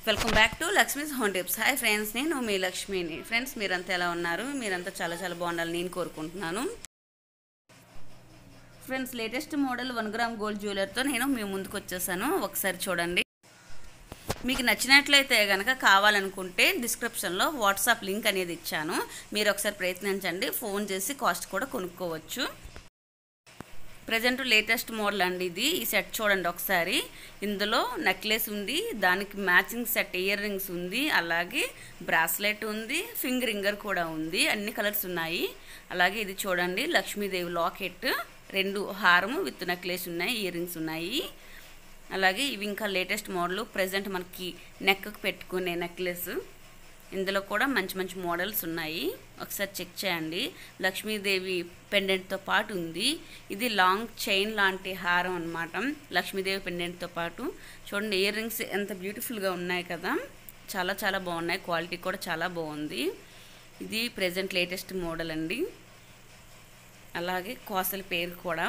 welcome back to Lakshmi's home tips hi friends నేను మీ లక్ష్మిని ఫ్రెండ్స్ మీరంతా ఎలా ఉన్నారు మీరంతా చాలా చాలా బాగుండాలని నేను కోరుకుంటున్నాను friends latest model one gram gold జ్యువెలర్తో నేను మీ ముందుకు వచ్చేసాను ఒకసారి చూడండి మీకు నచ్చినట్లయితే కనుక కావాలనుకుంటే డిస్క్రిప్షన్లో వాట్సాప్ లింక్ అనేది ఇచ్చాను మీరు ఒకసారి ప్రయత్నించండి ఫోన్ చేసి కాస్ట్ కూడా కొనుక్కోవచ్చు ప్రజెంట్ లేటెస్ట్ మోడల్ అండి ఇది ఈ సెట్ చూడండి ఒకసారి ఇందులో నెక్లెస్ ఉంది దానికి మ్యాచింగ్ సెట్ ఇయర్ రింగ్స్ ఉంది అలాగే బ్రాస్లెట్ ఉంది ఫింగర్ రింగర్ కూడా ఉంది అన్ని కలర్స్ ఉన్నాయి అలాగే ఇది చూడండి లక్ష్మీదేవి లాకెట్ రెండు హారము విత్ నెక్లెస్ ఉన్నాయి ఇయర్ రింగ్స్ ఉన్నాయి అలాగే ఇవి ఇంకా లేటెస్ట్ మోడల్ ప్రజెంట్ మనకి నెక్కు పెట్టుకునే నెక్లెస్ ఇందులో కూడా మంచి మంచి మోడల్స్ ఉన్నాయి ఒకసారి చెక్ చేయండి లక్ష్మీదేవి పెండెంట్తో పాటు ఉంది ఇది లాంగ్ చైన్ లాంటి హారం అనమాట లక్ష్మీదేవి పెండెంట్తో పాటు చూడండి ఇయర్ రింగ్స్ ఎంత బ్యూటిఫుల్గా ఉన్నాయి కదా చాలా చాలా బాగున్నాయి క్వాలిటీ కూడా చాలా బాగుంది ఇది ప్రజెంట్ లేటెస్ట్ మోడల్ అండి అలాగే కాసుల పేరు కూడా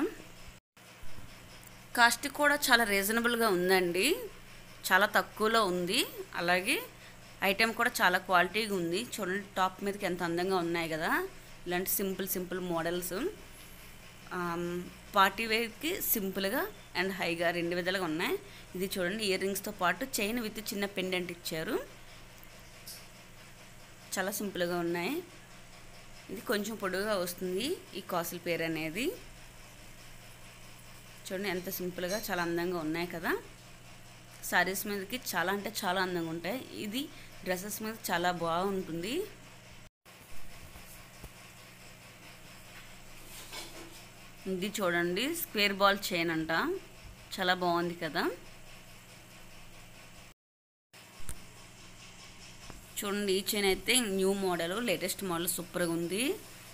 కాస్ట్ కూడా చాలా రీజనబుల్గా ఉందండి చాలా తక్కువలో ఉంది అలాగే ఐటెం కూడా చాలా క్వాలిటీగా ఉంది చూడండి టాప్ మీదకి ఎంత అందంగా ఉన్నాయి కదా ఇలాంటి సింపుల్ సింపుల్ మోడల్స్ పార్టీ వేర్కి సింపుల్గా అండ్ హైగా రెండు విధాలుగా ఉన్నాయి ఇది చూడండి ఇయర్ రింగ్స్తో పాటు చైన్ విత్ చిన్న పెండెంట్ ఇచ్చారు చాలా సింపుల్గా ఉన్నాయి ఇది కొంచెం పొడుగుగా వస్తుంది ఈ కాసుల పేరు అనేది చూడండి ఎంత సింపుల్గా చాలా అందంగా ఉన్నాయి కదా శారీస్ మీదకి చాలా అంటే చాలా అందంగా ఉంటాయి ఇది డ్రెస్సెస్ మీద చాలా బాగుంటుంది ఇది చూడండి స్క్వేర్ బాల్ చైన్ అంట చాలా బాగుంది కదా చూడండి ఈ చైన్ అయితే న్యూ మోడల్ లేటెస్ట్ మోడల్ సూపర్గా ఉంది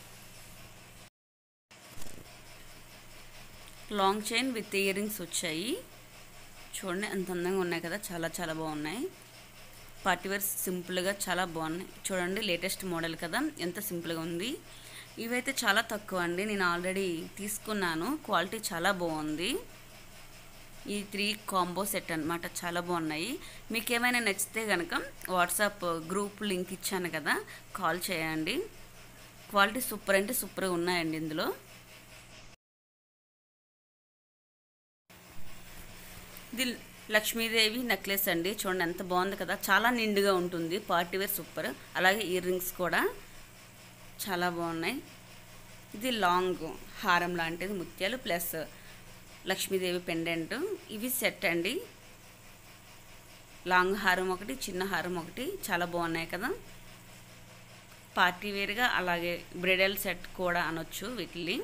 long chain with ear rings వచ్చాయి చూడండి ఎంత అందంగా ఉన్నాయి కదా చాలా చాలా బాగున్నాయి పార్టీ వేర్ సింపుల్గా చాలా బాగున్నాయి చూడండి లేటెస్ట్ మోడల్ కదా ఎంత సింపుల్గా ఉంది ఇవైతే చాలా తక్కువ అండి నేను ఆల్రెడీ తీసుకున్నాను క్వాలిటీ చాలా బాగుంది ఈ త్రీ కాంబో సెట్ అనమాట చాలా బాగున్నాయి మీకు ఏమైనా నచ్చితే కనుక వాట్సాప్ గ్రూప్ లింక్ ఇచ్చాను కదా కాల్ చేయండి క్వాలిటీ సూపర్ అంటే సూపర్గా ఉన్నాయండి ఇందులో ఇది లక్ష్మీదేవి నెక్లెస్ అండి చూడండి ఎంత బాగుంది కదా చాలా నిండుగా ఉంటుంది పార్టీ వేర్ సూపర్ అలాగే ఇయర్ రింగ్స్ కూడా చాలా బాగున్నాయి ఇది లాంగ్ హారం లాంటిది ముత్యాలు ప్లస్ లక్ష్మీదేవి పెండెంట్ ఇవి సెట్ అండి లాంగ్ హారం ఒకటి చిన్న హారం ఒకటి చాలా బాగున్నాయి కదా పార్టీ వేర్గా అలాగే బ్రైడల్ సెట్ కూడా అనొచ్చు వీటిని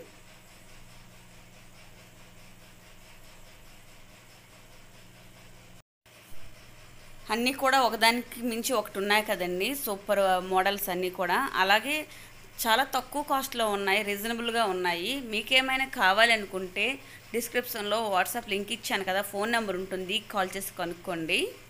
అన్నీ కూడా ఒకదానికి మించి ఒకటి ఉన్నాయి కదండి సూపర్ మోడల్స్ అన్నీ కూడా అలాగే చాలా తక్కువ కాస్ట్లో ఉన్నాయి రీజనబుల్గా ఉన్నాయి మీకేమైనా కావాలనుకుంటే డిస్క్రిప్షన్లో వాట్సాప్ లింక్ ఇచ్చాను కదా ఫోన్ నెంబర్ ఉంటుంది కాల్ చేసి కనుక్కోండి